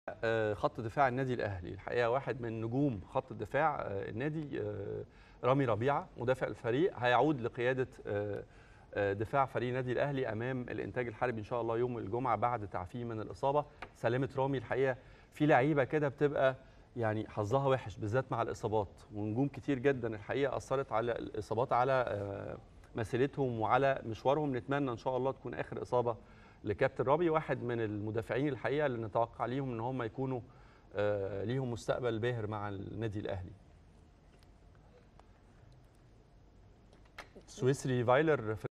آه، خط دفاع النادي الاهلي الحقيقه واحد من نجوم خط الدفاع آه، النادي آه، رامي ربيعه مدافع الفريق هيعود لقياده آه، آه، دفاع فريق النادي الاهلي امام الانتاج الحربي ان شاء الله يوم الجمعه بعد تعافيه من الاصابه سلامه رامي الحقيقه في لعيبه كده بتبقى يعني حظها وحش بالذات مع الاصابات ونجوم كتير جدا الحقيقه اثرت على الاصابات على آه، مسيرتهم وعلى مشوارهم نتمنى ان شاء الله تكون اخر اصابه لكابتن رامي واحد من المدافعين الحقيقه اللي نتوقع ليهم ان هم يكونوا آه، ليهم مستقبل باهر مع النادي الاهلي سويسري فايلر في